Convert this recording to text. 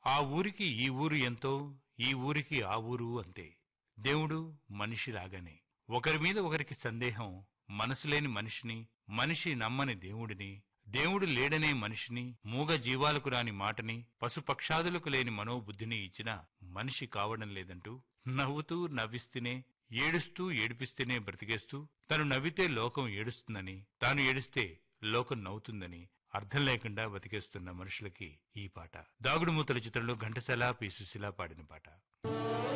ఆ ఊరికి ఈ ఊరు ఎంతో ఈ ఊరికి ఆ ఊరు అంతే దేవుడు మనిషి లాగానే ఒకరి మీద ఒకరికి సందేహం మనసు లేని మనిషిని మనిషి నమ్మని దేవుడిని దేవుడు లేడనే మనిషిని మూగ జీవాలకు రాని మాటని పశుపక్షాదులకు లేని మనోబుద్ధిని ఇచ్చిన మనిషి కావడం లేదంటూ నవ్వుతూ నవ్విస్తేనే ఏడుస్తూ ఏడిపిస్తేనే బ్రతికేస్తూ తను నవ్వితే లోకం ఏడుస్తుందని తాను ఏడిస్తే లోకం నవ్వుతుందని అర్థం లేకుండా బతికేస్తున్న మనుషులకి ఈ పాట దాగుడు మూతల చిత్రంలో ఘంటసాల పి సుశీల పాడిన పాట